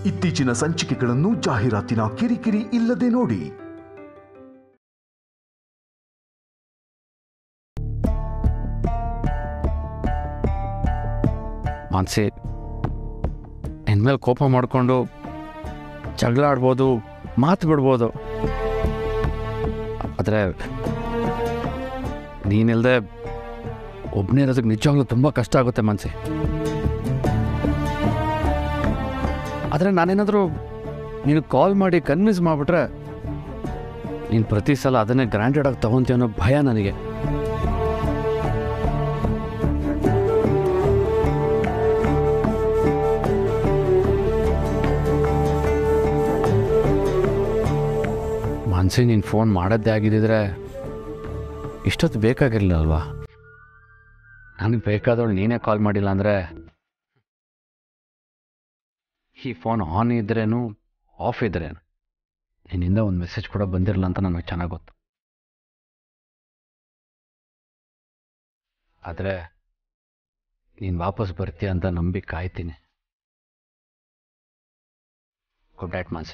ಇತ್ತೀಚಿನ ಸಂಚಿಕೆಗಳನ್ನು ಜಾಹೀರಾತಿನ ಕಿರಿಕಿರಿ ಇಲ್ಲದೆ ನೋಡಿ ಮಾನ್ಸಿ ಇನ್ಮೇಲೆ ಕೋಪ ಮಾಡಿಕೊಂಡು ಜಗಳ ಆಡ್ಬೋದು ಮಾತು ಬಿಡ್ಬೋದು ಆದರೆ ನೀನಿಲ್ಲದೆ ಒಬ್ಬನೇ ಇರೋದಕ್ಕೆ ನಿಜವಾಗ್ಲೂ ತುಂಬ ಕಷ್ಟ ಆಗುತ್ತೆ ಮನ್ಸಿ ಆದರೆ ನಾನೇನಾದರೂ ನೀನು ಕಾಲ್ ಮಾಡಿ ಕನ್ವಿನ್ಸ್ ಮಾಡಿಬಿಟ್ರೆ ನೀನು ಪ್ರತಿ ಸಲ ಅದನ್ನೇ ಗ್ರಾಂಟೆಡ್ ಆಗಿ ತಗೊಂತೀಯ ಅನ್ನೋ ಭಯ ನನಗೆ ಮಾನ್ಸಿ ನೀನು ಫೋನ್ ಮಾಡದ್ದೇ ಆಗಿದ್ದಿದ್ರೆ ಇಷ್ಟೊತ್ತು ಬೇಕಾಗಿರಲಿಲ್ಲ ಅಲ್ವಾ ನನಗೆ ಬೇಕಾದವಳು ನೀನೇ ಕಾಲ್ ಮಾಡಿಲ್ಲ ಅಂದರೆ ಈ ಫೋನ್ ಆನ್ ಇದ್ರೇನು ಆಫ್ ಇದ್ರೇನು ನಿನ್ನಿಂದ ಒಂದು ಮೆಸೇಜ್ ಕೂಡ ಬಂದಿರಲ್ಲ ಅಂತ ನನಗೆ ಚೆನ್ನಾಗಿ ಗೊತ್ತು ಆದರೆ ನೀನು ವಾಪಸ್ ಬರ್ತೀಯ ಅಂತ ನಂಬಿ ಕಾಯ್ತೀನಿ ಗುಡ್ ನೈಟ್ ಮಾನ್ಸಿ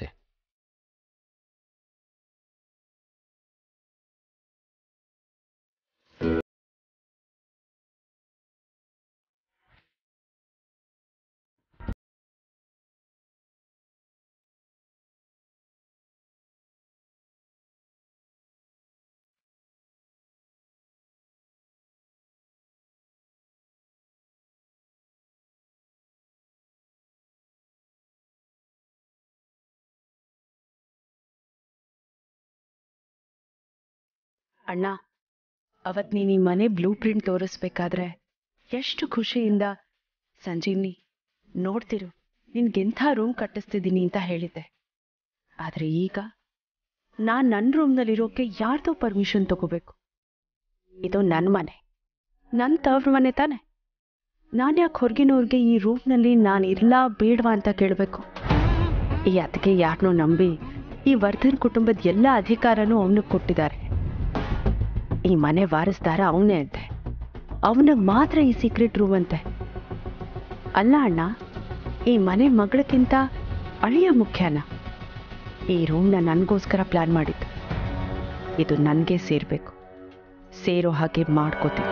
ಅಣ್ಣ ಅವತ್ ನೀನ್ ಈ ಮನೆ ಬ್ಲೂ ಪ್ರಿಂಟ್ ತೋರಿಸ್ಬೇಕಾದ್ರೆ ಎಷ್ಟು ಖುಷಿಯಿಂದ ಸಂಜೀವ್ನಿ ನೋಡ್ತಿರು ನಿನ್ಗೆಂಥ ರೂಮ್ ಕಟ್ಟಿಸ್ತಿದ್ದೀನಿ ಅಂತ ಹೇಳಿದ್ದೆ ಆದ್ರೆ ಈಗ ನಾನ್ ನನ್ನ ರೂಮ್ನಲ್ಲಿರೋಕೆ ಯಾರ್ದೋ ಪರ್ಮಿಷನ್ ತಗೋಬೇಕು ಇದು ನನ್ನ ಮನೆ ನನ್ನ ತವ್ರ ಮನೆ ತಾನೆ ನಾನು ಯಾಕೆ ಹೊರಗಿನವ್ರಿಗೆ ಈ ರೂಮ್ನಲ್ಲಿ ನಾನು ಇರಲ್ಲ ಬೇಡವಾ ಅಂತ ಕೇಳಬೇಕು ಈ ಅದಕ್ಕೆ ಯಾರನ್ನೋ ನಂಬಿ ಈ ವರ್ಧನ್ ಕುಟುಂಬದ ಎಲ್ಲ ಅಧಿಕಾರನೂ ಅವನಿಗೆ ಕೊಟ್ಟಿದ್ದಾರೆ ಈ ಮನೆ ವಾರಸ್ದಾರ ಅವನೇ ಅಂತೆ ಅವನಿಗೆ ಮಾತ್ರ ಈ ಸೀಕ್ರೆಟ್ ರೂಮ್ ಅಂತೆ ಅಲ್ಲ ಅಣ್ಣ ಈ ಮನೆ ಮಗಳಕ್ಕಿಂತ ಅಳಿಯ ಮುಖ್ಯನ ಈ ರೂಮ್ನ ನನಗೋಸ್ಕರ ಪ್ಲಾನ್ ಮಾಡಿದ್ದು ಇದು ನನಗೆ ಸೇರಬೇಕು ಸೇರೋ ಹಾಗೆ ಮಾಡ್ಕೋತೀನಿ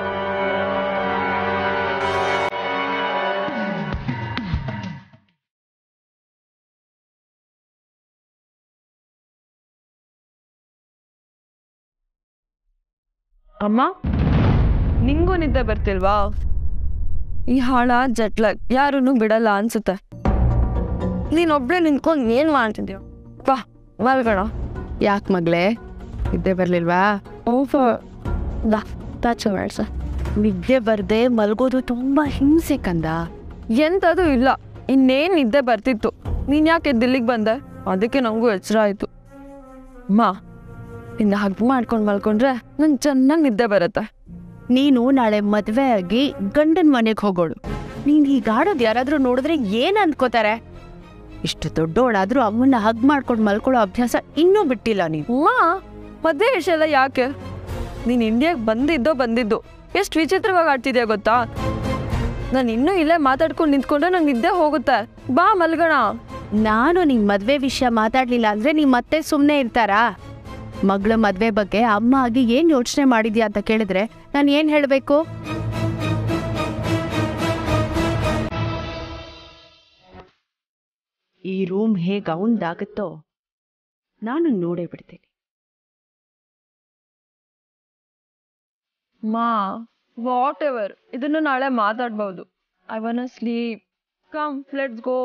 ಅಮ್ಮ ನಿಂಗೂ ನಿದ್ದೆ ಬರ್ತಿಲ್ವಾ ಈ ಹಾಳ ಜಟ್ಲಗ್ ಯಾರನ್ನು ಬಿಡಲ್ಲ ಅನ್ಸುತ್ತೆ ನೀನೊಬ್ಳೆ ನಿಂತ್ಕೊಂಡು ಏನ್ ಮಾಡ್ತಿದ್ಯೋ ಬಾ ಮಲ್ಗೋಣ ಯಾಕೆ ಮಗಳೇ ನಿದ್ದೆ ಬರಲಿಲ್ವಾ ಓಹೋ ದಾ ತಾಚ ಮಾಡ್ಸ ನಿದ್ದೆ ಬರ್ದೆ ಮಲ್ಗೋದು ತುಂಬಾ ಹಿಂಸೆ ಕಂದ ಎಂಥದ್ದು ಇಲ್ಲ ಇನ್ನೇನ್ ನಿದ್ದೆ ಬರ್ತಿತ್ತು ನೀನ್ ಯಾಕೆ ದಿಲ್ಲಿಗೆ ಬಂದೆ ಅದಕ್ಕೆ ನಂಗೂ ಎಚ್ಚರ ಆಯ್ತು ಅಮ್ಮ ನಿನ್ನ ಹಗ್ ಮಾಡ್ಕೊಂಡು ಮಲ್ಕೊಂಡ್ರೆ ನಂಗೆ ಚೆನ್ನಾಗಿ ನಿದ್ದೆ ಬರುತ್ತೆ ನೀನು ನಾಳೆ ಮದ್ವೆ ಆಗಿ ಗಂಡನ ಮನೆಗೆ ಹೋಗೋಳು ನೀನ್ ಹೀಗಾಡೋದು ಯಾರಾದ್ರೂ ನೋಡಿದ್ರೆ ಏನ್ ಅನ್ಕೋತಾರೆ ಇಷ್ಟು ದೊಡ್ಡೋಳಾದ್ರೂ ಅಮ್ಮನ್ನ ಹಗ್ ಮಾಡ್ಕೊಂಡು ಮಲ್ಕೊಳ್ಳೋ ಅಭ್ಯಾಸ ಇನ್ನೂ ಬಿಟ್ಟಿಲ್ಲ ನೀನು ಅಮ್ಮ ಮದ್ವೆ ವಿಷಯ ಎಲ್ಲ ಯಾಕೆ ನೀನ್ ಇಂಡಿಯಾಗೆ ಬಂದಿದ್ದೋ ಬಂದಿದ್ದು ಎಷ್ಟು ವಿಚಿತ್ರವಾಗಿ ಆಡ್ತಿದ್ಯಾ ಗೊತ್ತಾ ನಾನು ಇನ್ನೂ ಇಲ್ಲೇ ಮಾತಾಡ್ಕೊಂಡು ನಿಂತ್ಕೊಂಡ್ರೆ ನಂಗೆ ನಿದ್ದೆ ಹೋಗುತ್ತೆ ಬಾ ಮಲ್ಗೋಣ ನಾನು ನಿಮ್ ಮದ್ವೆ ವಿಷಯ ಮಾತಾಡ್ಲಿಲ್ಲ ಅಂದ್ರೆ ನೀವ್ ಮತ್ತೆ ಸುಮ್ನೆ ಇರ್ತಾರಾ ಮಗಳ ಮದ್ವೆ ಬಗ್ಗೆ ಅಮ್ಮ ಆಗಿ ಏನ್ ಯೋಚನೆ ಮಾಡಿದ್ಯಾ ಅಂತ ಕೇಳಿದ್ರೆ ನಾನು ಏನ್ ಹೇಳ್ಬೇಕು ಈ ರೂಮ್ ಹೇಗ್ ಅವಂದಾಗುತ್ತೋ ನಾನು ನೋಡೇ ಬಿಡ್ತೀನಿ ಮಾ ವಾಟ್ ಎವರ್ ಇದನ್ನು ನಾಳೆ ಮಾತಾಡ್ಬೋದು I want sleep come let's go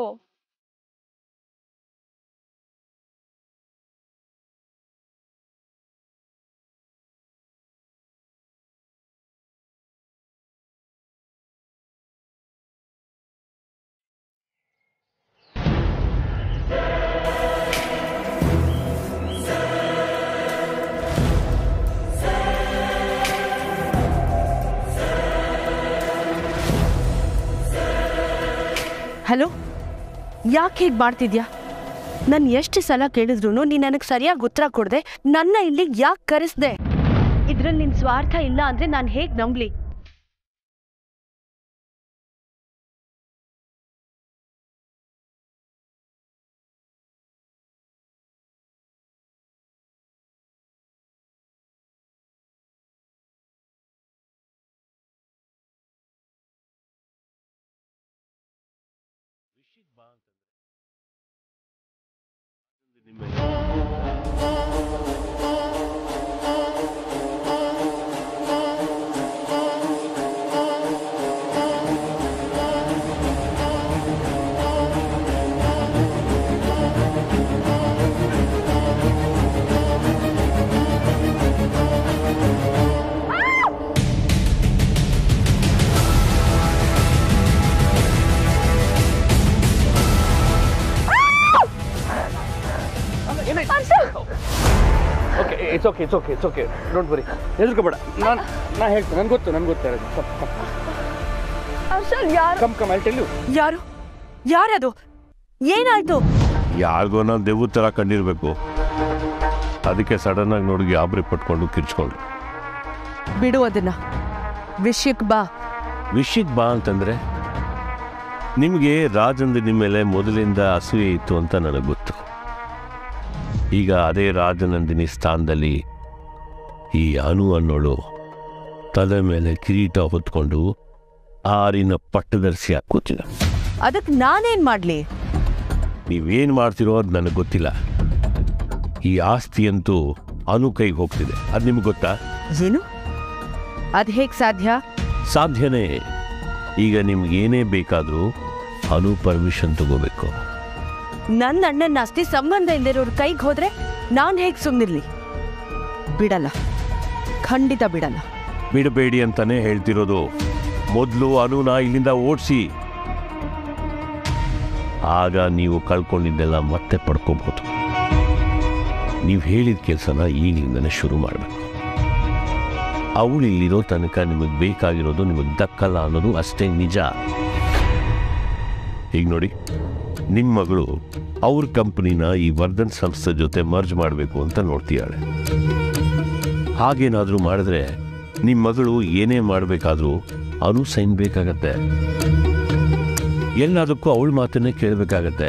hello ಯಾಕೆ ಹೀಗೆ ಮಾಡ್ತಿದ್ಯಾ ನಾನು ಎಷ್ಟು ಸಲ ಕೇಳಿದ್ರು ನೀನ್ ನನಗೆ ಸರಿಯಾಗಿ ಉತ್ತರ ಕೊಡದೆ ನನ್ನ ಇಲ್ಲಿ ಯಾಕೆ ಕರೆಸ್ದೆ ಇದ್ರಲ್ಲಿ ನಿನ್ ಸ್ವಾರ್ಥ ಇಲ್ಲ ಅಂದ್ರೆ ನಾನು ಹೇಗ್ ನಂಬ್ಲಿ it's okay it's okay it's okay don't worry ಹೆದರ್ಕೋಬೇಡ ನಾನು ನಾ ಹೇಳ್ತೀನಿ ನನ್ಗೆ ಗೊತ್ತು ನನ್ಗೆ ಗೊತ್ತು ಹರ್ಷಲ್ ಯಾರು come come I tell you ಯಾರು ಯಾರದು ಏನಾಯ್ತು ಯಾರಿಗೋ ನಾವು ದೆವ್ವ ಥರ ಕಂಡಿರ್ಬೇಕು ಅದಕ್ಕೆ ಸಡನ್ ಆಗಿ ನೋಡಿ ಗಾಬರಿ ಪಟ್ಕೊಂಡು ಕಿರ್ಚ್ಕೊಂಡು ಬಿಡು ಅದನ್ನ ವಿಷಯಕ್ಕೆ ಬಾ ವಿಷಯಕ್ಕೆ ಬಾ ಅಂತಂದ್ರೆ ನಿಮಗೆ ರಾಜಂದಿನ ಮೇಲೆ ಮೊದಲಿಂದ ಅಸೂಯೆ ಇತ್ತು ಅಂತ ನನಗೆ ಗೊತ್ತು ಈಗ ಅದೇ ರಾಜನಂದಿನಿ ಸ್ಥಾನದಲ್ಲಿ ಈ ಅನು ಅನ್ನೋಳು ತಲೆ ಮೇಲೆ ಕಿರೀಟ ಹೊತ್ಕೊಂಡು ಆರಿನ ಪಟ್ಟದರ್ಶಿ ಕೂತಿದ ಅದಕ್ಕೆ ನಾನೇನ್ ಮಾಡ್ಲಿ ನೀವೇನು ಮಾಡ್ತಿರೋ ಅದು ನನಗೆ ಗೊತ್ತಿಲ್ಲ ಈ ಆಸ್ತಿ ಅಂತೂ ಅನು ಕೈಗೆ ಹೋಗ್ತಿದೆ ಅದು ನಿಮ್ಗೆ ಗೊತ್ತಾ ಏನು ಅದ್ ಹೇಗ್ ಸಾಧ್ಯ ಸಾಧ್ಯನೇ ಈಗ ನಿಮ್ಗೆ ಏನೇ ಬೇಕಾದರೂ ಅನು ಪರ್ಮಿಷನ್ ತಗೋಬೇಕು ನನ್ನ ಅಣ್ಣನ ಆಸ್ತಿ ಸಂಬಂಧ ಇಲ್ದಿರೋರ್ ಕೈಗೆ ಹೋದ್ರೆ ನಾನ್ ಹೇಗ್ ಸುಮ್ನಿರ್ಲಿ ಬಿಡಲ್ಲ ಖಂಡಿತ ಬಿಡಲ್ಲ ಬಿಡಬೇಡಿ ಅಂತಾನೆ ಹೇಳ್ತಿರೋದು ಮೊದಲು ಅನುನ ಇಲ್ಲಿಂದ ಓಡಿಸಿ ಆಗ ನೀವು ಕಳ್ಕೊಂಡಿದ್ದೆಲ್ಲ ಮತ್ತೆ ಪಡ್ಕೋಬಹುದು ನೀವು ಹೇಳಿದ ಕೆಲಸನ ಈಗಲಿಂದನೇ ಶುರು ಮಾಡಬೇಕು ಅವಳು ಇಲ್ಲಿರೋ ತನಕ ನಿಮಗೆ ಬೇಕಾಗಿರೋದು ನಿಮಗೆ ದಕ್ಕಲ್ಲ ಅನ್ನೋದು ಅಷ್ಟೇ ನಿಜ ಈಗ ನೋಡಿ ನಿಮ್ಮ ಮಗಳು ಅವ್ರ ಕಂಪನಿನ ಈ ವರ್ಧನ್ ಸಂಸ್ಥೆ ಜೊತೆ ಮರ್ಜ್ ಮಾಡಬೇಕು ಅಂತ ನೋಡ್ತಿದ್ದಾಳೆ ಹಾಗೇನಾದರೂ ಮಾಡಿದ್ರೆ ನಿಮ್ಮ ಮಗಳು ಏನೇ ಮಾಡಬೇಕಾದ್ರೂ ಅನು ಸೈನ್ ಬೇಕಾಗತ್ತೆ ಎಲ್ಲದಕ್ಕೂ ಅವಳ ಮಾತನ್ನೇ ಕೇಳಬೇಕಾಗತ್ತೆ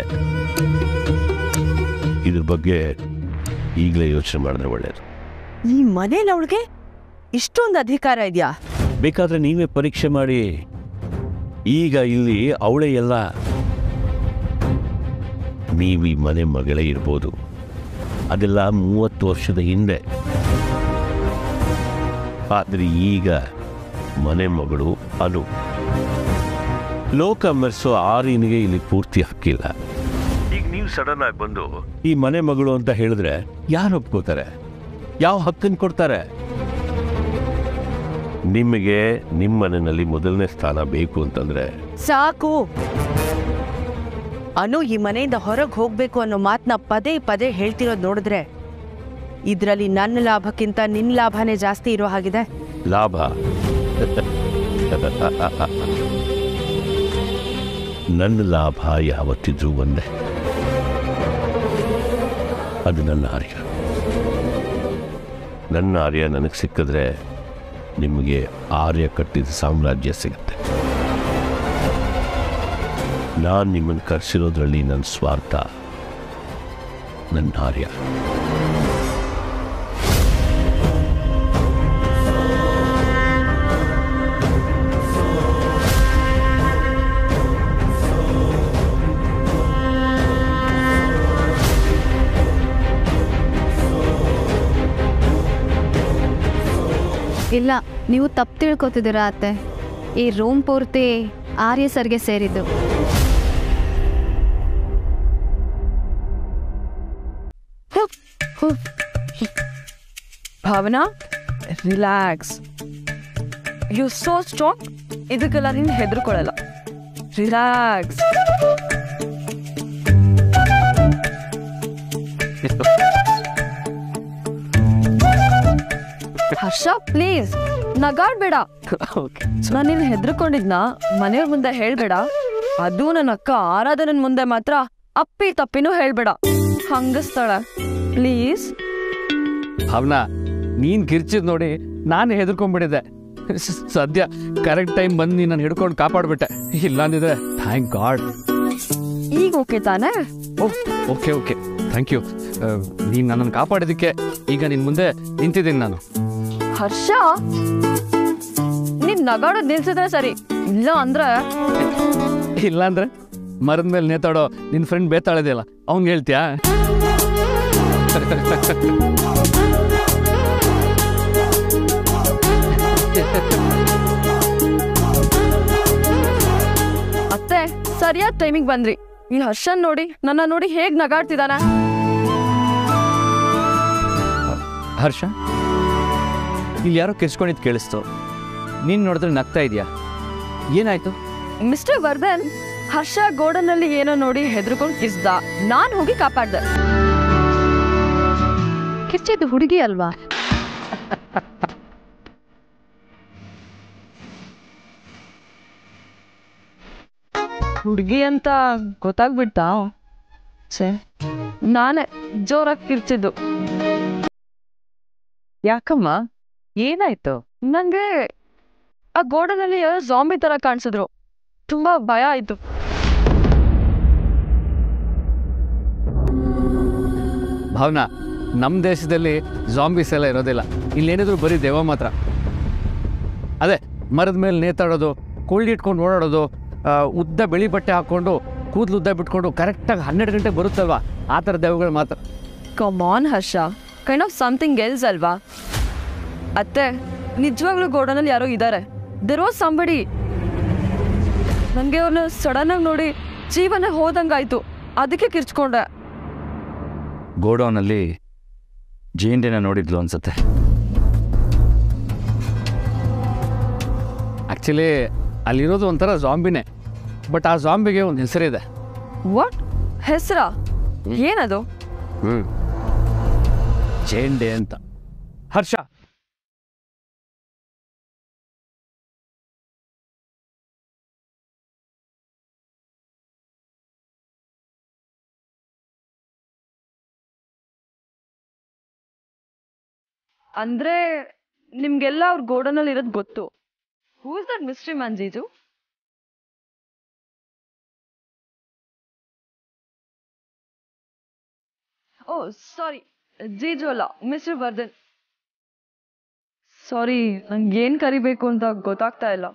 ಇದ್ರ ಬಗ್ಗೆ ಈಗಲೇ ಯೋಚನೆ ಮಾಡಿದ್ರೆ ಒಳ್ಳೆಯದು ಈ ಮನೇಲಿ ಅವಳಿಗೆ ಇಷ್ಟೊಂದು ಅಧಿಕಾರ ಇದೆಯಾ ಬೇಕಾದ್ರೆ ನೀವೇ ಪರೀಕ್ಷೆ ಮಾಡಿ ಈಗ ಇಲ್ಲಿ ಅವಳೇ ಎಲ್ಲ ನೀವು ಈ ಮನೆ ಮಗಳೇ ಇರ್ಬೋದು ಅದೆಲ್ಲ ಮೂವತ್ತು ವರ್ಷದ ಹಿಂದೆ ಆದರೆ ಈಗ ಮನೆ ಮಗಳು ಅನು ಲೋಕ ಮೆರೆಸೋ ಆರಿನಿಗೆ ಇಲ್ಲಿ ಪೂರ್ತಿ ಹಕ್ಕಿಲ್ಲ ಈಗ ನೀವು ಸಡನ್ ಆಗಿ ಬಂದು ಈ ಮನೆ ಮಗಳು ಅಂತ ಹೇಳಿದ್ರೆ ಯಾರು ಒಪ್ಕೋತಾರೆ ಯಾವ ಹಕ್ಕನ್ನು ಕೊಡ್ತಾರೆ ನಿಮಗೆ ನಿಮ್ಮ ಮನೆಯಲ್ಲಿ ಮೊದಲನೇ ಸ್ಥಾನ ಬೇಕು ಅಂತಂದ್ರೆ ಸಾಕು ಅನು ಈ ಮನೆಯಿಂದ ಹೊರಗೆ ಹೋಗ್ಬೇಕು ಅನ್ನೋ ಮಾತನ್ನ ಪದೇ ಪದೇ ಹೇಳ್ತಿರೋದು ನೋಡಿದ್ರೆ ಇದ್ರಲ್ಲಿ ನನ್ನ ಲಾಭಕ್ಕಿಂತ ನಿನ್ನ ಲಾಭನೇ ಜಾಸ್ತಿ ಇರೋ ಹಾಗಿದೆ ಲಾಭ ನನ್ನ ಲಾಭ ಯಾವತ್ತಿದ್ರೂ ಒಂದೇ ಅದು ನನ್ನ ಆರ್ಯ ನನ್ನ ಆರ್ಯ ನನಗೆ ಸಿಕ್ಕಿದ್ರೆ ನಿಮಗೆ ಆರ್ಯ ಕಟ್ಟಿದ ಸಾಮ್ರಾಜ್ಯ ಸಿಗುತ್ತೆ ನಾನು ನಿಮ್ಮನ್ನು ಕರೆಸಿರೋದ್ರಲ್ಲಿ ನನ್ನ ಸ್ವಾರ್ಥ ನನ್ನ ಆರ್ಯ ಇಲ್ಲ ನೀವು ತಪ್ಪು ತಿಳ್ಕೊತಿದ್ದೀರಾ ಅತ್ತೆ ಈ ರೂಮ್ ಪೂರ್ತಿ ಆರ್ಯ ಸರ್ಗೆ ಸೇರಿದ್ದು Bhavana relax you so strong ಇದಕ್ಕೆಲ್ಲ ನೀನು ಹೆದರ್ಕೊಳ್ಳಲ್ಲ ರಿಲ್ಯಾಕ್ಸ್ ಹರ್ಷ ಪ್ಲೀಸ್ ನಗಾಡ್ಬೇಡ ಓಕೆ ನಾನು ನೀನು ಹೆದರ್ಕೊಂಡಿದ್ನ ಮನೆಯವ್ರ ಮುಂದೆ ಹೇಳ್ಬೇಡ ಅದು ನನ್ನ ಅಕ್ಕ ಆರಾಧನನ್ ಮುಂದೆ ಮಾತ್ರ ಅಪ್ಪಿ ತಪ್ಪಿನೂ ಹೇಳ್ಬೇಡ ಹಂಗಸ್ತಾಳ ಪ್ಲೀಸ್ ಭಾವನಾ ನೀನ್ ಕಿರ್ಚಿದ್ ನೋಡಿ ನಾನು ಹೆದರ್ಕೊಂಡ್ಬಿಟ್ಟಿದ್ದೆ ಸ- ಸದ್ಯ ಕರೆಕ್ಟ್ ಟೈಮ್ ಬಂದು ನೀನು ನಾನು ಹಿಡ್ಕೊಂಡು ಕಾಪಾಡ್ಬಿಟ್ಟೆ ಇಲ್ಲ ಅಂದಿದ್ರೆ ಥ್ಯಾಂಕ್ ಗಾಡ್ ಈಗ ಓಕೆ ತಾನೇ oh okay okay thank you ನೀನು ನನ್ನನ್ನು ಕಾಪಾಡಿದ್ದಕ್ಕೆ ಈಗ ನಿನ್ನ ಮುಂದೆ ನಿಂತಿದ್ದೀನಿ ನಾನು ಹರ್ಷ ನೀನ್ ನಗಾಡೋದ್ ನಿಲ್ಸಿದ್ರೆ ಸರಿ ಇಲ್ಲ ಅಂದ್ರೆ ಇಲ್ಲ ಅಂದ್ರೆ ಮರದ ಮೇಲೆ ನೇತಾಡೋ ನಿನ್ನ ಫ್ರೆಂಡ್ ಬೇತಾಳದೆಯಲ್ಲ ಅವ್ನಿಗೆ ಹೇಳ್ತೀಯಾ ಅತ್ತೆ ಸರಿಯಾದ ಟೈಮಿಗೆ ಬಂದ್ರಿ ಈ ಹರ್ಷನ್ ನೋಡಿ ನನ್ನ ನೋಡಿ ಹೇಗ್ ನಗಾಡ್ತಿದಾನ ಹರ್ಷ ಇಲ್ಲಿ ಯಾರೋ ಕಿರ್ಚ್ಕೊಂಡಿದ್ದು ಕೇಳಿಸ್ತು ನೀನು ನೋಡಿದ್ರೆ ನಗ್ತಾ ಇದೆಯಾ ಏನಾಯ್ತು ಮಿಸ್ಟರ್ ವರ್ಧನ್ ಹರ್ಷ ಗೋಡನಲ್ಲಿ ಏನೋ ನೋಡಿ ಹೆದರ್ಕೊಂಡು ಕಿಸ್ದ ನಾನ್ ಹೋಗಿ ಕಾಪಾಡ್ದೆ ಕಿರ್ಚಿದ್ದು ಹುಡುಗಿ ಅಲ್ವಾ ಹುಡುಗಿ ಅಂತ ಗೊತ್ತಾಗ್ಬಿಡ್ತಾ ಸೇ ನಾನೇ ಜೋರಾಗಿ ಕಿರ್ಚಿದ್ದು ಯಾಕಮ್ಮ ಏನಾಯ್ತು ನಂಗೆ ಆ ಗೋಡನಲ್ಲಿ ಯಾರೋ ಜಾಂಬಿ ತರ ಕಾಣಿಸಿದ್ರು ತುಂಬಾ ಭಯ ಆಯ್ತು ಭಾವನಾ ನಮ್ಮ ದೇಶದಲ್ಲಿ ಜಾಂಬೀಸ್ ಎಲ್ಲ ಇರೋದಿಲ್ಲ ಇಲ್ಲೇನಿದ್ರು ಬರೀ ದೆವ್ವ ಮಾತ್ರ ಅದೇ ಮರದ ಮೇಲೆ ನೇತಾಡೋದು ಕೊಳ್ಳಿಟ್ಕೊಂಡು ಓಡಾಡೋದು ಆ, ಉದ್ದ ಬಿಳಿ ಬಟ್ಟೆ ಹಾಕ್ಕೊಂಡು ಕೂದಲು ಉದ್ದ ಬಿಟ್ಕೊಂಡು ಕರೆಕ್ಟಾಗಿ ಹನ್ನೆರಡು ಗಂಟೆ ಬರುತ್ತಲ್ವಾ ಆ ಥರ ದೆವ್ವಗಳು ಮಾತ್ರ come on Harsha kind of something else ಅಲ್ವಾ ಅತ್ತೆ ನಿಜವಾಗ್ಲೂ ಗೋಡನಲ್ಲಿ ಯಾರೋ ಇದ್ದಾರೆ ದೆರ್ ವಾಸ್ ಸಂಬಡಿ ನನಗೆ ಅವ್ರನ್ನ ಸಡನ್ ಆಗಿ ನೋಡಿ ಜೀವನ ಹೋದಂಗಾಯ್ತು ಅದಕ್ಕೆ ಕಿರ್ಚ್ಕೊಂಡೆ ಗೋಡೌನಲ್ಲಿ ಜೇಂಡೆನ ನೋಡಿದ್ಲು ಅನ್ಸುತ್ತೆ ಆ್ಯಕ್ಚುಲಿ ಅಲ್ಲಿರೋದು ಒಂಥರ ಜಾಂಬಿನೇ ಬಟ್ ಆ ಜಾಂಬಿಗೆ ಒಂದು ಹೆಸರಿದೆ ವಾಟ್ ಹೆಸರ ಏನದು ಹ್ಞೂ ಚೇಂಡೆ ಅಂತ ಹರ್ಷ ಅಂದ್ರೆ ನಿಮ್ಗೆಲ್ಲ ಅವ್ರ ಗೋಡನಲ್ಲಿ ಇರೋದು ಗೊತ್ತು who is that mystery man ಜೀಜು ಓ ಸಾರಿ ಜೀಜು ಅಲ್ಲ ಮಿಸ್ಟರ್ ವರ್ಧನ್ ಸಾರಿ ನಂಗೆ ಏನ್ ಕರಿಬೇಕು ಅಂತ ಗೊತ್ತಾಗ್ತಾ ಇಲ್ಲ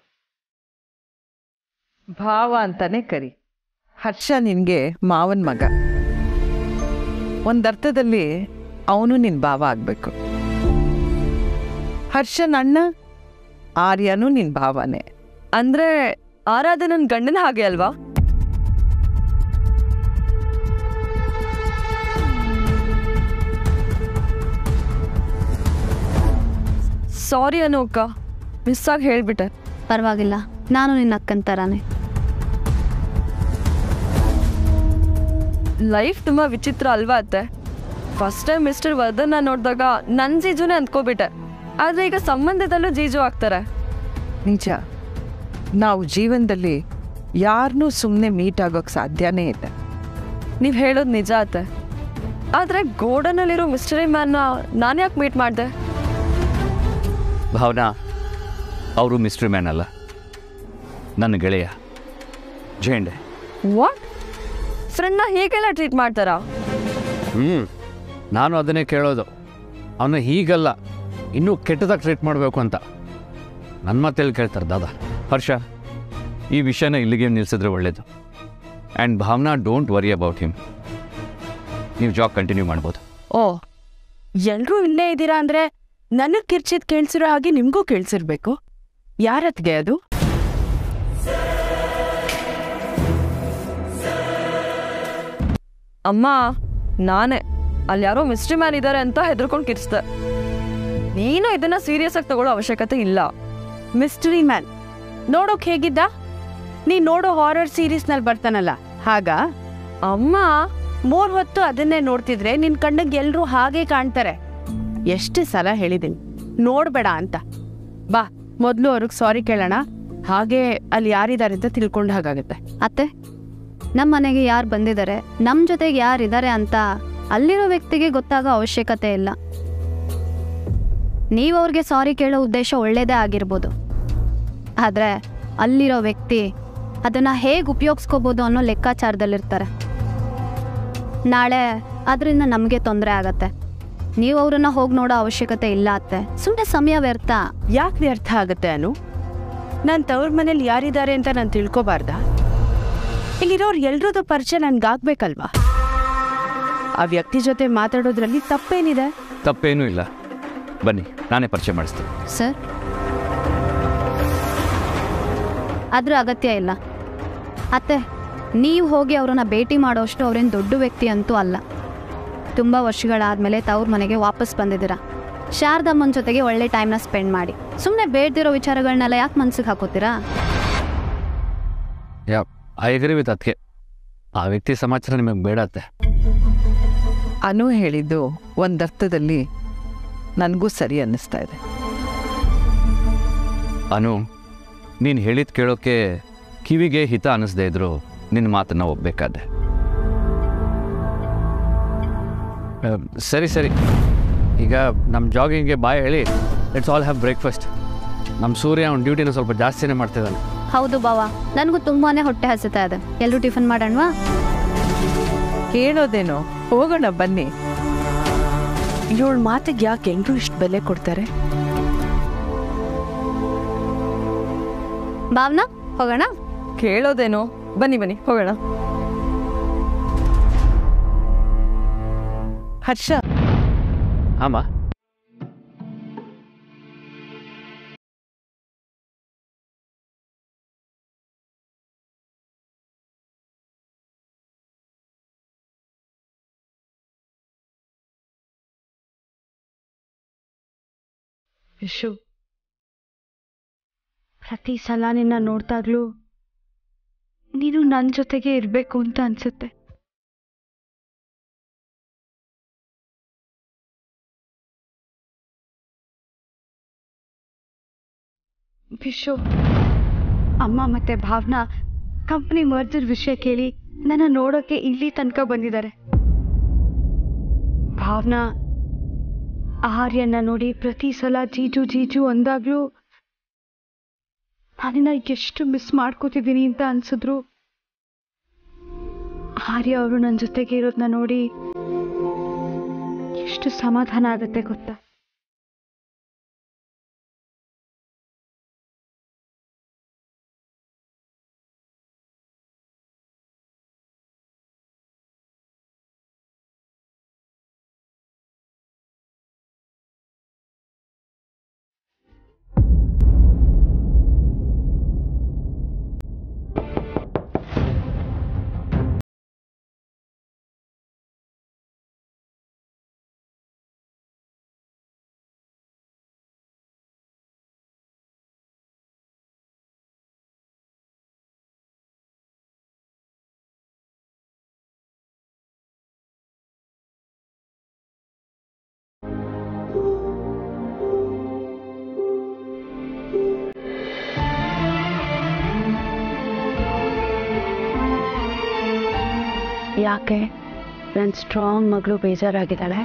ಭಾವ ಅಂತಾನೆ ಕರಿ ಹರ್ಷ ನಿನ್ಗೆ ಮಾವನ್ ಮಗ ಒಂದರ್ಥದಲ್ಲಿ ಅವನು ನಿನ್ ಭಾವ ಆಗ್ಬೇಕು ಹರ್ಷನ್ ಅಣ್ಣ ಆರ್ಯನೂ ನಿನ್ ಭಾವನೆ ಅಂದ್ರೆ ಆರಾಧ ನನ್ ಗಂಡನ ಹಾಗೆ ಅಲ್ವಾ ಸಾರಿ ಅನೋಕ ಮಿಸ್ ಆಗಿ ಹೇಳ್ಬಿಟ್ಟೆ ಪರವಾಗಿಲ್ಲ ನಾನು ನಿನ್ನ ಅಕ್ಕನ ಥರಾನೇ ಲೈಫ್ ತುಂಬಾ ವಿಚಿತ್ರ ಅಲ್ವಾ ಅತ್ತೆ ಫಸ್ಟ್ ಟೈಮ್ ಮಿಸ್ಟರ್ ವರ್ಧನ್ ನೋಡಿದಾಗ ನನ್ನ ಜೀಜುನೇ ಅಂದ್ಕೋಬಿಟ್ಟೆ ಆದ್ರೆ ಈಗ ಸಂಬಂಧದಲ್ಲೂ ಜೀಜು ಆಗ್ತಾರೆ ನಿಜ ನಾವು ಜೀವನದಲ್ಲಿ ಯಾರನ್ನೂ ಸುಮ್ಮನೆ ಮೀಟ್ ಆಗೋಕ್ಕೆ ಸಾಧ್ಯನೇ ಇಲ್ಲ ನೀವು ಹೇಳೋದು ನಿಜ ಅತ್ತೆ ಆದ್ರೆ ಗೋಡನಲ್ಲಿರೋ ಮಿಸ್ಟರಿ ಮ್ಯಾನ್ನ ನಾನು ಯಾಕೆ ಮೀಟ್ ಮಾಡಿದೆ ಭಾವನಾ ಅವರು ಮಿಸ್ಟ್ರಿ ಮ್ಯಾನ್ ಅಲ್ಲ ನನ್ನ ಗೆಳೆಯ ಜೇಂಡೆ ವಾಟ್ ಫ್ರೆಂಡ್ನ ಹೀಗೆಲ್ಲ ಟ್ರೀಟ್ ಮಾಡ್ತಾರಾ ಹ್ಞೂ ನಾನು ಅದನ್ನೇ ಕೇಳೋದು ಅವನು ಹೀಗಲ್ಲ ಇನ್ನೂ ಕೆಟ್ಟದಾಗಿ ಟ್ರೀಟ್ ಮಾಡಬೇಕು ಅಂತ ನನ್ನ ಮಾತೇಳಿ ಕೇಳ್ತಾರೆ ದಾದಾ ಹರ್ಷ ಈ ವಿಷಯನ ಇಲ್ಲಿಗೆ ನಿಲ್ಲಿಸಿದ್ರೆ ಒಳ್ಳೇದು and Bhavana don't worry about him ನೀವು ಜಾಬ್ ಕಂಟಿನ್ಯೂ ಮಾಡ್ಬೋದು ಓ ಎಲ್ರೂ ಇಲ್ಲೇ ಇದ್ದೀರಾ ಅಂದ್ರೆ ನನಗ್ ಕಿರ್ಚಿದ್ ಕೇಳಿಸಿರೋ ಹಾಗೆ ನಿಮ್ಗೂ ಕೇಳಿಸಿರ್ಬೇಕು ಯಾರತ್ಗೆ ಅದು ಅಮ್ಮ ನಾನೇ ಅಲ್ಲಿ ಯಾರೋ ಮಿಸ್ಟ್ರಿ ಮ್ಯಾನ್ ಇದ್ದಾರೆ ಅಂತ ಹೆದರ್ಕೊಂಡು ಕಿರ್ಸ್ದೆ ನೀನು ಇದನ್ನ ಸೀರಿಯಸ್ ಆಗಿ ತಗೊಳ್ಳೋ ಅವಶ್ಯಕತೆ ಇಲ್ಲ ಮಿಸ್ಟರಿ ಮ್ಯಾನ್ ನೋಡೋಕ್ ಹೇಗಿದ್ದ ನೀ ನೋಡೋ ಹಾರರ್ ಸೀರೀಸ್ನಲ್ಲಿ ಬರ್ತಾನಲ್ಲ ಹಾಗ ಅಮ್ಮ ಮೂರ್ ಹೊತ್ತು ಅದನ್ನೇ ನೋಡ್ತಿದ್ರೆ ನಿನ್ ಕಣ್ಣಿಗೆ ಎಲ್ರೂ ಹಾಗೆ ಕಾಣ್ತಾರೆ ಎಷ್ಟು ಸಲ ಹೇಳಿದೀನಿ ನೋಡ್ಬೇಡ ಅಂತ ಬಾ ಮೊದ್ಲು ಅವ್ರಿಗೆ ಸಾರಿ ಕೇಳೋಣ ಹಾಗೆ ಅಲ್ಲಿ ಯಾರಿದ್ದಾರೆ ಅಂತ ತಿಳ್ಕೊಂಡ ಹಾಗಾಗತ್ತೆ ಅತ್ತೆ ನಮ್ಮ ಮನೆಗೆ ಯಾರು ಬಂದಿದ್ದಾರೆ ನಮ್ಮ ಜೊತೆಗೆ ಯಾರಿದ್ದಾರೆ ಅಂತ ಅಲ್ಲಿರೋ ವ್ಯಕ್ತಿಗೆ ಗೊತ್ತಾಗೋ ಅವಶ್ಯಕತೆ ಇಲ್ಲ ನೀವು ಅವ್ರಿಗೆ ಸಾರಿ ಕೇಳೋ ಉದ್ದೇಶ ಒಳ್ಳೇದೇ ಆಗಿರ್ಬೋದು ಆದರೆ ಅಲ್ಲಿರೋ ವ್ಯಕ್ತಿ ಅದನ್ನು ಹೇಗೆ ಉಪಯೋಗಿಸ್ಕೋಬೋದು ಅನ್ನೋ ಲೆಕ್ಕಾಚಾರದಲ್ಲಿರ್ತಾರೆ ನಾಳೆ ಅದರಿಂದ ನಮಗೆ ತೊಂದರೆ ಆಗತ್ತೆ ನೀವು ಅವ್ರನ್ನ ಹೋಗಿ ನೋಡೋ ಅವಶ್ಯಕತೆ ಇಲ್ಲ ಅತ್ತೆ ಸುಮ್ಮನೆ ಸಮಯ ವ್ಯರ್ಥ ಯಾಕೆ ವ್ಯರ್ಥ ಆಗತ್ತೆ ಅನು ನಾನು ತವ್ರ ಮನೇಲಿ ಯಾರಿದ್ದಾರೆ ಅಂತ ನಾನು ತಿಳ್ಕೊಬಾರ್ದಾ ಇಲ್ಲಿರೋರು ಎಲ್ರದ್ದು ಪರಿಚಯ ನನ್ಗಾಗ್ಬೇಕಲ್ವಾ ಆ ವ್ಯಕ್ತಿ ಜೊತೆ ಮಾತಾಡೋದ್ರಲ್ಲಿ ತಪ್ಪೇನಿದೆ ತಪ್ಪೇನೂ ಇಲ್ಲ ಬನ್ನಿ ನಾನೇ ಪರಿಚಯ ಮಾಡಿಸ್ತೀನಿ ಸರ್ ಅದ್ರ ಅಗತ್ಯ ಇಲ್ಲ ಅತ್ತೆ ನೀವು ಹೋಗಿ ಅವರನ್ನ ಭೇಟಿ ಮಾಡೋಷ್ಟು ಅವ್ರೇನು ದೊಡ್ಡ ವ್ಯಕ್ತಿ ಅಂತೂ ಅಲ್ಲ ತುಂಬ ವರ್ಷಗಳಾದಮೇಲೆ ತವ್ರ ಮನೆಗೆ ವಾಪಸ್ ಬಂದಿದ್ದೀರಾ ಶಾರದಮ್ಮನ ಜೊತೆಗೆ ಒಳ್ಳೆ ಟೈಮ್ನ ಸ್ಪೆಂಡ್ ಮಾಡಿ ಸುಮ್ಮನೆ ಬೇಡ್ದಿರೋ ವಿಚಾರಗಳನ್ನೆಲ್ಲ ಯಾಕೆ ಮನ್ಸಿಗೆ ಹಾಕೋತೀರಾ ಯಾ ಐ ಅಗ್ರಿ ವಿತ್ ಅದಕ್ಕೆ ಆ ವ್ಯಕ್ತಿ ಸಮಾಚಾರ ನಿಮಗೆ ಬೇಡತ್ತೆ ಅನು ಹೇಳಿದ್ದು ಒಂದರ್ಥದಲ್ಲಿ ನನಗೂ ಸರಿ ಅನ್ನಿಸ್ತಾ ಇದೆ ಅನು ನೀನು ಹೇಳಿದ ಕೇಳೋಕ್ಕೆ ಕಿವಿಗೆ ಹಿತ ಅನ್ನಿಸ್ದೇ ಇದ್ರು ನಿನ್ನ ಮಾತನ್ನು ಒಪ್ಪಬೇಕಾದೆ ಆ, ಸರಿ ಸರಿ ಈಗ ನಮ್ಮ ಜಾಗಿಂಗ್ಗೆ ಬಾಯ್ ಹೇಳಿ ಲೆಟ್ಸ್ ಆಲ್ ಹ್ಯಾವ್ ಬ್ರೇಕ್ಫಾಸ್ಟ್ ನಮ್ಮ ಸೂರ್ಯ ಅವ್ನ ಡ್ಯೂಟಿನ ಸ್ವಲ್ಪ ಜಾಸ್ತಿನೇ ಮಾಡ್ತಿದ್ದಾನೆ ಹೌದು ಬಾವ ನನಗೂ ತುಂಬಾನೇ ಹೊಟ್ಟೆ ಹಸಿತಾ ಇದೆ ಎಲ್ಲರೂ ಟಿಫನ್ ಮಾಡೋಣವಾ ಕೇಳೋದೇನೋ ಹೋಗೋಣ ಬನ್ನಿ ಇವಳ ಮಾತಿಗೆ ಯಾಕೆ ಎಲ್ರೂ ಇಷ್ಟು ಬೆಲೆ ಕೊಡ್ತಾರೆ ಭಾವನಾ ಹೋಗೋಣ ಕೇಳೋದೇನೋ ಬನ್ನಿ ಬನ್ನಿ ಹೋಗೋಣ ಹರ್ಷ ಆಮ ವಿಶು ಪ್ರತಿ ಸಲ ನಿನ್ನ ನೋಡ್ದಾಗ್ಲೂ ನೀನು ನನ್ನ ಜೊತೆಗೆ ಇರಬೇಕು ಅಂತ ಅನ್ಸುತ್ತೆ ವಿಶು ಅಮ್ಮ ಮತ್ತೆ ಭಾವನಾ ಕಂಪ್ನಿ ಮರ್ಜರ್ ವಿಷಯ ಕೇಳಿ ನನ್ನ ನೋಡೋಕೆ ಇಲ್ಲಿ ತನಕ ಬಂದಿದ್ದಾರೆ ಭಾವನಾ ಆರ್ಯನ ನೋಡಿ ಪ್ರತಿ ಸಲ ಜೀಜು ಜೀಜು ಅಂದಾಗ್ಲೂ ನಾನಿನ್ನ ಎಷ್ಟು ಮಿಸ್ ಮಾಡ್ಕೋತಿದ್ದೀನಿ ಅಂತ ಅನ್ಸಿದ್ರು ಆರ್ಯ ಅವರು ನನ್ನ ಜೊತೆಗೆ ಇರೋದನ್ನ ನೋಡಿ ಎಷ್ಟು ಸಮಾಧಾನ ಆಗುತ್ತೆ ಗೊತ್ತಾ ಯಾಕೆ ನನ್ನ ಸ್ಟ್ರಾಂಗ್ ಮಗಳು ಬೇಜಾರಾಗಿದ್ದಾಳೆ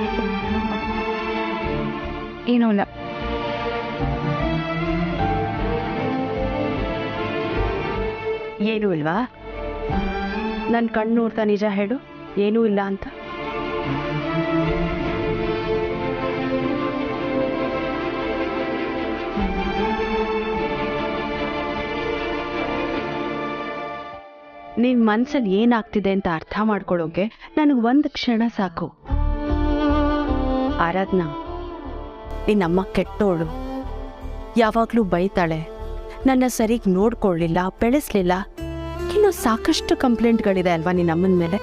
ಏನೂ ಇಲ್ಲ ಏನೂ ಇಲ್ವಾ ನನ್ನ ಕಣ್ಣು ನೋಡ್ತಾ ನಿಜ ಹೇಳು ಏನೂ ಇಲ್ಲ ಅಂತ ನಿನ್ ಮನ್ಸಲ್ಲಿ ಏನಾಗ್ತಿದೆ ಅಂತ ಅರ್ಥ ಮಾಡ್ಕೊಳ್ಳೋಕೆ ನನಗೆ ಒಂದು ಕ್ಷಣ ಸಾಕು ಆರಾಧನಾ ನಿನ್ನಮ್ಮ ಕೆಟ್ಟೋಳು ಯಾವಾಗಲೂ ಬೈತಾಳೆ ನನ್ನ ಸರಿಗೆ ನೋಡ್ಕೊಳ್ಳಿಲ್ಲ ಬೆಳೆಸ್ಲಿಲ್ಲ ಇನ್ನು ಸಾಕಷ್ಟು ಕಂಪ್ಲೇಂಟ್ಗಳಿದೆ ಅಲ್ವಾ ನಿನ್ನಮ್ಮನ ಮೇಲೆ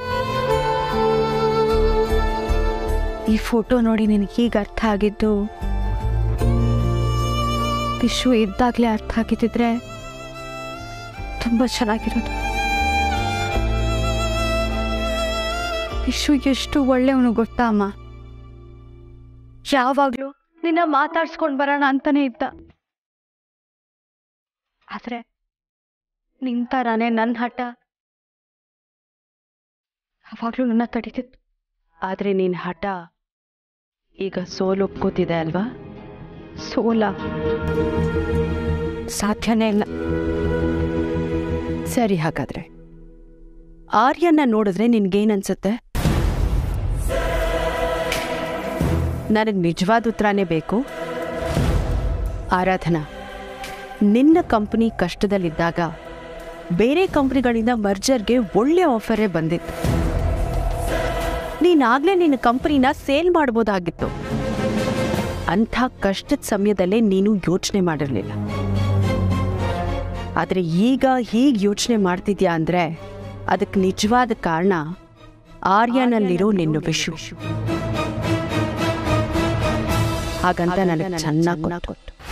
ಈ ಫೋಟೋ ನೋಡಿ ನಿನಗೆ ಹೀಗೆ ಅರ್ಥ ಆಗಿದ್ದು ವಿಶ್ವ ಇದ್ದಾಗಲೇ ಅರ್ಥ ಆಗಿದ್ದಿದ್ರೆ ತುಂಬ ಚೆನ್ನಾಗಿರೋದು ವಿಶ್ವ ಎಷ್ಟು ಒಳ್ಳೆಯವನು ಗೊತ್ತಾ ಅಮ್ಮ ಯಾವಾಗ್ಲೂ ನಿನ್ನ ಮಾತಾಡ್ಸ್ಕೊಂಡ್ ಬರೋಣ ಅಂತಾನೆ ಇದ್ದ ಆದ್ರೆ ನಿಂತಾರಾನೆ ನನ್ನ ಹಠ ಅವಾಗ್ಲೂ ನನ್ನ ತಡೀತಿತ್ತು ಆದ್ರೆ ನಿನ್ ಹಠ ಈಗ ಸೋಲು ಒಪ್ಕೋತಿದೆ ಅಲ್ವಾ ಸೋಲ ಸಾಧ್ಯನೇ ಇಲ್ಲ ಸರಿ ಹಾಗಾದ್ರೆ ಆರ್ಯನ್ನ ನೋಡಿದ್ರೆ ನಿನ್ಗೇನನ್ಸುತ್ತೆ ನನಗೆ ನಿಜವಾದ ಉತ್ತರನೇ ಬೇಕು ಆರಾಧನಾ ನಿನ್ನ ಕಂಪನಿ ಕಷ್ಟದಲ್ಲಿದ್ದಾಗ ಬೇರೆ ಕಂಪ್ನಿಗಳಿಂದ ಮರ್ಜರ್ಗೆ ಒಳ್ಳೆ ಆಫರೇ ಬಂದಿತ್ತು ನೀನಾಗಲೇ ನಿನ್ನ ಕಂಪನಿನ ಸೇಲ್ ಮಾಡ್ಬೋದಾಗಿತ್ತು ಅಂಥ ಕಷ್ಟದ ಸಮಯದಲ್ಲೇ ನೀನು ಯೋಚನೆ ಮಾಡಿರಲಿಲ್ಲ ಆದರೆ ಈಗ ಹೀಗೆ ಯೋಚನೆ ಮಾಡ್ತಿದ್ಯಾ ಅಂದರೆ ಅದಕ್ಕೆ ನಿಜವಾದ ಕಾರಣ ಆರ್ಯನಲ್ಲಿರೋ ನಿನ್ನ ವಿಷು ಹಾಗಂತ ನನಗೆ ಚೆನ್ನಾಗಿ ಗೊತ್ತು